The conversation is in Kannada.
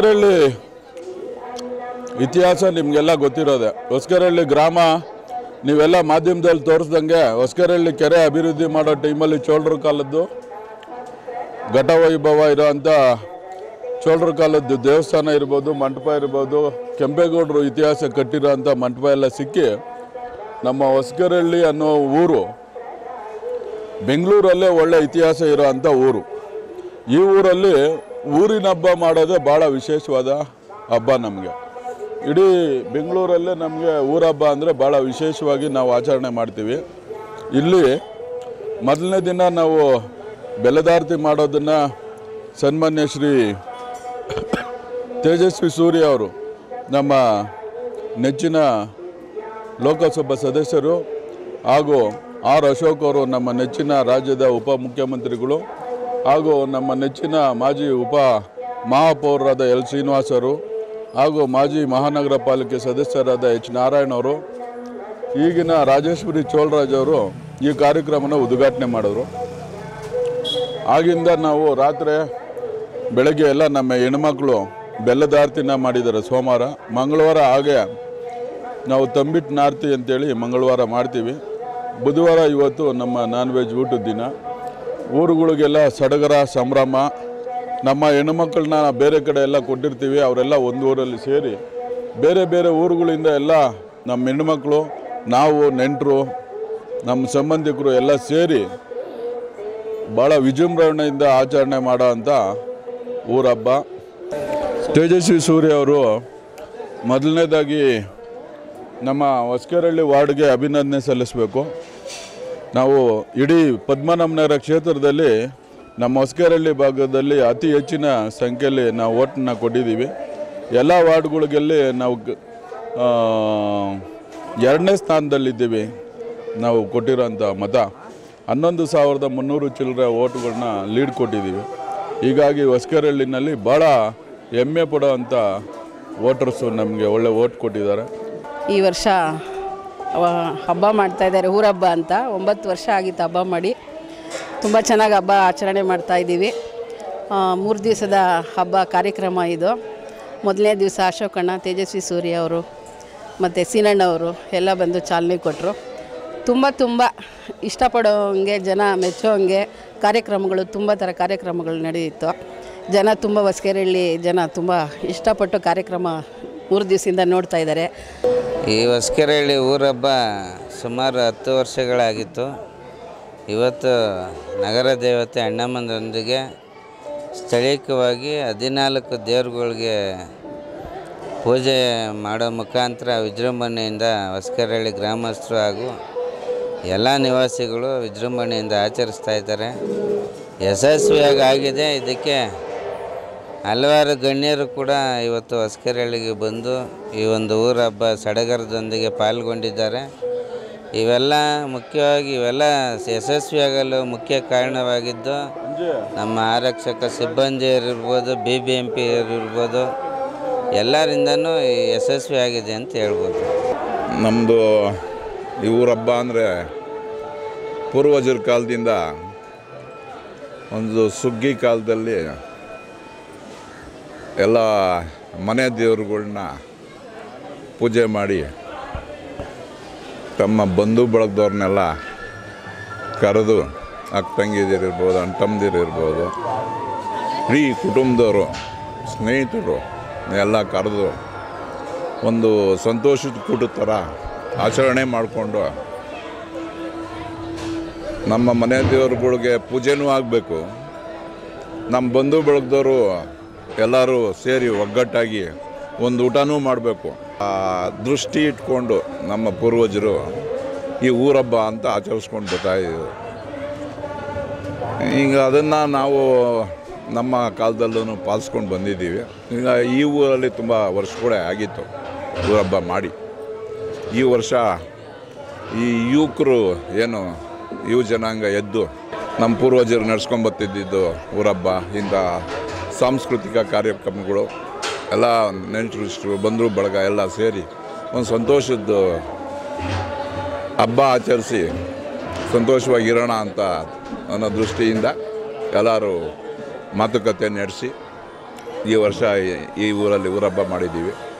ಹೊಸಕೆರಳ್ಳಿ ಇತಿಹಾಸ ನಿಮಗೆಲ್ಲ ಗೊತ್ತಿರೋದೆ ಹೊಸಕೆರಳ್ಳಿ ಗ್ರಾಮ ನೀವೆಲ್ಲ ಮಾಧ್ಯಮದಲ್ಲಿ ತೋರಿಸ್ದಂಗೆ ಹೊಸಕೆರಳ್ಳಿ ಕೆರೆ ಅಭಿವೃದ್ಧಿ ಮಾಡೋ ಟೈಮಲ್ಲಿ ಚೋಳರ ಕಾಲದ್ದು ಘಟವೈಭವ ಇರೋಂಥ ಚೋಳರ ಕಾಲದ್ದು ದೇವಸ್ಥಾನ ಇರ್ಬೋದು ಮಂಟಪ ಇರ್ಬೋದು ಕೆಂಪೇಗೌಡರು ಇತಿಹಾಸ ಕಟ್ಟಿರೋಂಥ ಮಂಟಪ ಎಲ್ಲ ಸಿಕ್ಕಿ ನಮ್ಮ ಹೊಸಕೆರಳ್ಳಿ ಅನ್ನೋ ಊರು ಬೆಂಗಳೂರಲ್ಲೇ ಒಳ್ಳೆ ಇತಿಹಾಸ ಇರೋ ಅಂಥ ಊರು ಈ ಊರಲ್ಲಿ ಊರಿನ ಹಬ್ಬ ಮಾಡೋದೇ ಭಾಳ ವಿಶೇಷವಾದ ಹಬ್ಬ ನಮಗೆ ಇಡೀ ಬೆಂಗಳೂರಲ್ಲೇ ನಮಗೆ ಊರ ಹಬ್ಬ ಅಂದರೆ ಭಾಳ ವಿಶೇಷವಾಗಿ ನಾವು ಆಚರಣೆ ಮಾಡ್ತೀವಿ ಇಲ್ಲಿ ಮೊದಲನೇ ದಿನ ನಾವು ಬೆಲೆದಾರ್ತಿ ಮಾಡೋದನ್ನು ಸನ್ಮಾನ್ಯ ಶ್ರೀ ತೇಜಸ್ವಿ ಸೂರ್ಯ ಅವರು ನಮ್ಮ ನೆಚ್ಚಿನ ಲೋಕಸಭಾ ಸದಸ್ಯರು ಹಾಗೂ ಆರ್ ಅಶೋಕ್ ಅವರು ನಮ್ಮ ನೆಚ್ಚಿನ ರಾಜ್ಯದ ಉಪಮುಖ್ಯಮಂತ್ರಿಗಳು ಹಾಗೂ ನಮ್ಮ ನೆಚ್ಚಿನ ಮಾಜಿ ಉಪ ಮಹಾಪೌರರಾದ ಎಲ್ ಶ್ರೀನಿವಾಸರು ಹಾಗೂ ಮಾಜಿ ಮಹಾನಗರ ಪಾಲಿಕೆ ಸದಸ್ಯರಾದ ಎಚ್ ನಾರಾಯಣ್ ಅವರು ಈಗಿನ ರಾಜೇಶ್ವರಿ ಚೋಳರಾಜ್ ಅವರು ಈ ಕಾರ್ಯಕ್ರಮನ ಉದ್ಘಾಟನೆ ಮಾಡಿದ್ರು ಆಗಿಂದ ನಾವು ರಾತ್ರಿ ಬೆಳಗ್ಗೆ ಎಲ್ಲ ನಮ್ಮ ಹೆಣ್ಮಕ್ಳು ಬೆಲ್ಲದ ಆರತಿನ ಮಾಡಿದ್ದಾರೆ ಸೋಮವಾರ ಮಂಗಳವಾರ ಹಾಗೆ ನಾವು ತಂಬಿಟ್ಟು ನಾರ್ತಿ ಅಂತೇಳಿ ಮಂಗಳವಾರ ಮಾಡ್ತೀವಿ ಬುಧವಾರ ಇವತ್ತು ನಮ್ಮ ನಾನ್ ವೆಜ್ ಊಟದ ದಿನ ಊರುಗಳಿಗೆಲ್ಲ ಸಡಗರ ಸಂಭ್ರಮ ನಮ್ಮ ಹೆಣ್ಣುಮಕ್ಕಳನ್ನ ಬೇರೆ ಕಡೆ ಎಲ್ಲ ಕೊಟ್ಟಿರ್ತೀವಿ ಅವರೆಲ್ಲ ಒಂದು ಊರಲ್ಲಿ ಸೇರಿ ಬೇರೆ ಬೇರೆ ಊರುಗಳಿಂದ ಎಲ್ಲ ನಮ್ಮ ಹೆಣ್ಣುಮಕ್ಕಳು ನಾವು ನೆಂಟರು ನಮ್ಮ ಸಂಬಂಧಿಕರು ಎಲ್ಲ ಸೇರಿ ಭಾಳ ವಿಜೃಂಭಣೆಯಿಂದ ಆಚರಣೆ ಮಾಡೋ ಅಂಥ ಊರಹಬ್ಬ ತೇಜಸ್ವಿ ಸೂರ್ಯ ಅವರು ಮೊದಲನೇದಾಗಿ ನಮ್ಮ ಹೊಸಕೆರಳ್ಳಿ ವಾರ್ಡ್ಗೆ ಅಭಿನಂದನೆ ಸಲ್ಲಿಸಬೇಕು ನಾವು ಇಡೀ ಪದ್ಮನಾಭನಗರ ಕ್ಷೇತ್ರದಲ್ಲಿ ನಮ್ಮ ಹೊಸಕೆರಳ್ಳಿ ಭಾಗದಲ್ಲಿ ಅತಿ ಹೆಚ್ಚಿನ ಸಂಖ್ಯೆಯಲ್ಲಿ ನಾವು ಓಟನ್ನ ಕೊಟ್ಟಿದ್ದೀವಿ ಎಲ್ಲ ವಾರ್ಡ್ಗಳಿಗೆಲ್ಲಿ ನಾವು ಗ- ಆ, ಎರಡನೇ ಸ್ಥಾನದಲ್ಲಿದ್ದೀವಿ ನಾವು ಕೊಟ್ಟಿರೋಂಥ ಮತ ಹನ್ನೊಂದು ಸಾವಿರದ ಮುನ್ನೂರು ಚಿಲ್ಲರೆ ಓಟುಗಳನ್ನ ಲೀಡ್ ಕೊಟ್ಟಿದ್ದೀವಿ ಹೀಗಾಗಿ ಹೊಸಕೆರಳ್ಳಿನಲ್ಲಿ ಭಾಳ ಹೆಮ್ಮೆ ಪಡೋವಂಥ ವೋಟರ್ಸು ನಮಗೆ ಒಳ್ಳೆ ಓಟ್ ಕೊಟ್ಟಿದ್ದಾರೆ ಈ ವರ್ಷ ಅವ- ಹಬ್ಬ ಮಾಡ್ತಾ ಇದ್ದಾರೆ ಊರಹಬ್ಬ ಅಂತ ಒಂಬತ್ತು ವರ್ಷ ಆಗಿತ್ತು ಹಬ್ಬ ಮಾಡಿ ತುಂಬ ಚೆನ್ನಾಗಿ ಹಬ್ಬ ಆಚರಣೆ ಮಾಡ್ತಾ ಇದ್ದೀವಿ ಮೂರು ದಿವಸದ ಹಬ್ಬ ಕಾರ್ಯಕ್ರಮ ಇದು ಮೊದಲನೇ ದಿವಸ ಅಶೋಕಣ್ಣ ತೇಜಸ್ವಿ ಸೂರ್ಯ ಅವರು ಮತ್ತು ಸೀನಣ್ಣ ಅವರು ಎಲ್ಲ ಬಂದು ಚಾಲನೆ ಕೊಟ್ಟರು ತುಂಬ ತುಂಬ ಇಷ್ಟಪಡೋಂಗೆ ಜನ ಮೆಚ್ಚೋಂಗೆ ಕಾರ್ಯಕ್ರಮಗಳು ತುಂಬ ಥರ ಕಾರ್ಯಕ್ರಮಗಳು ನಡೆಯಿತು ಜನ ತುಂಬ ಹೊಸ್ಕೆರಳ್ಳಿ ಜನ ತುಂಬ ಇಷ್ಟಪಟ್ಟು ಕಾರ್ಯಕ್ರಮ ಮೂರು ದಿವಸದಿಂದ ನೋಡ್ತಾ ಇದ್ದಾರೆ ಈ ಹೊಸಕೆರಳ್ಳಿ ಊರಹಬ್ಬ ಸುಮಾರು ಹತ್ತು ವರ್ಷಗಳಾಗಿತ್ತು ಇವತ್ತು ನಗರ ದೇವತೆ ಅಣ್ಣಮ್ಮನರೊಂದಿಗೆ ಸ್ಥಳೀಯವಾಗಿ ಹದಿನಾಲ್ಕು ದೇವ್ರುಗಳಿಗೆ ಪೂಜೆ ಮಾಡೋ ಮುಖಾಂತರ ವಿಜೃಂಭಣೆಯಿಂದ ಹೊಸಕೆರಳ್ಳಿ ಗ್ರಾಮಸ್ಥರು ಹಾಗೂ ಎಲ್ಲ ನಿವಾಸಿಗಳು ವಿಜೃಂಭಣೆಯಿಂದ ಆಚರಿಸ್ತಾ ಇದ್ದಾರೆ ಯಶಸ್ವಿಯಾಗಿ ಆಗಿದೆ ಇದಕ್ಕೆ ಹಲವಾರು ಗಣ್ಯರು ಕೂಡ ಇವತ್ತು ಹೊಸಕೆರಳಿಗೆ ಬಂದು ಈ ಒಂದು ಊರ ಹಬ್ಬ ಸಡಗರದೊಂದಿಗೆ ಪಾಲ್ಗೊಂಡಿದ್ದಾರೆ ಇವೆಲ್ಲ ಮುಖ್ಯವಾಗಿ ಇವೆಲ್ಲ ಯಶಸ್ವಿಯಾಗಲು ಮುಖ್ಯ ಕಾರಣವಾಗಿದ್ದು ನಮ್ಮ ಆರಕ್ಷಕ ಸಿಬ್ಬಂದಿಯರಿರ್ಬೋದು ಬಿ ಬಿ ಎಂ ಪಿ ಇರ್ಬೋದು ಎಲ್ಲರಿಂದನೂ ಈ ಯಶಸ್ವಿಯಾಗಿದೆ ಅಂತ ಹೇಳ್ಬೋದು ನಮ್ಮದು ಈ ಊರ ಹಬ್ಬ ಅಂದರೆ ಪೂರ್ವಜರ ಕಾಲದಿಂದ ಒಂದು ಸುಗ್ಗಿ ಕಾಲದಲ್ಲಿ ಎಲ್ಲ ಮನೆ ದೇವ್ರುಗಳ್ನ ಪೂಜೆ ಮಾಡಿ ತಮ್ಮ ಬಂಧು ಬಳಗದವ್ರನ್ನೆಲ್ಲ ಕರೆದು ಅಕ್ಕ ತಂಗಿದಿರು ಇರ್ಬೋದು ಅಣ್ಣ ತಮ್ಮದಿರು ಇರ್ಬೋದು ಇಡೀ ಕುಟುಂಬದವರು ಸ್ನೇಹಿತರು ಎಲ್ಲ ಕರೆದು ಒಂದು ಸಂತೋಷದ ಕೂಟದ ಥರ ಆಚರಣೆ ಮಾಡಿಕೊಂಡು ನಮ್ಮ ಮನೆ ದೇವ್ರುಗಳಿಗೆ ಪೂಜೆನೂ ಆಗಬೇಕು ನಮ್ಮ ಬಂಧು ಬಳಗದವರು ಎಲ್ಲರೂ ಸೇರಿ ಒಗ್ಗಟ್ಟಾಗಿ ಒಂದು ಊಟನೂ ಮಾಡಬೇಕು ಆ ದೃಷ್ಟಿ ಇಟ್ಕೊಂಡು ನಮ್ಮ ಪೂರ್ವಜರು ಈ ಊರಬ್ಬ ಅಂತ ಆಚರಿಸ್ಕೊಂಡು ಬರ್ತಾ ಇದ್ದೀವಿ ಈಗ ಅದನ್ನು ನಾವು ನಮ್ಮ ಕಾಲದಲ್ಲೂ ಪಾಲಿಸ್ಕೊಂಡು ಬಂದಿದ್ದೀವಿ ಈಗ ಈ ಊರಲ್ಲಿ ತುಂಬ ವರ್ಷಗಳೇ ಆಗಿತ್ತು ಊರಬ್ಬ ಮಾಡಿ ಈ ವರ್ಷ ಈ ಯುವಕರು ಏನು ಯುವ ಜನಾಂಗ ಎದ್ದು ನಮ್ಮ ಪೂರ್ವಜರು ನಡ್ಸ್ಕೊಂಬತ್ತಿದ್ದು ಊರಬ್ಬ ಇಂಥ ಸಾಂಸ್ಕೃತಿಕ ಕಾರ್ಯಕ್ರಮಗಳು ಎಲ್ಲ ನೆಂಟರಿಷ್ಟರು ಬಂಧು ಬಳಗ ಎಲ್ಲ ಸೇರಿ ಒಂದು ಸಂತೋಷದ ಹಬ್ಬ ಆಚರಿಸಿ ಸಂತೋಷವಾಗಿರೋಣ ಅಂತ ಅನ್ನೋ ದೃಷ್ಟಿಯಿಂದ ಎಲ್ಲರೂ ಮಾತುಕತೆ ನಡೆಸಿ ಈ ವರ್ಷ ಈ- ಈ ಊರಲ್ಲಿ ಊರಹಬ್ಬ ಮಾಡಿದ್ದೀವಿ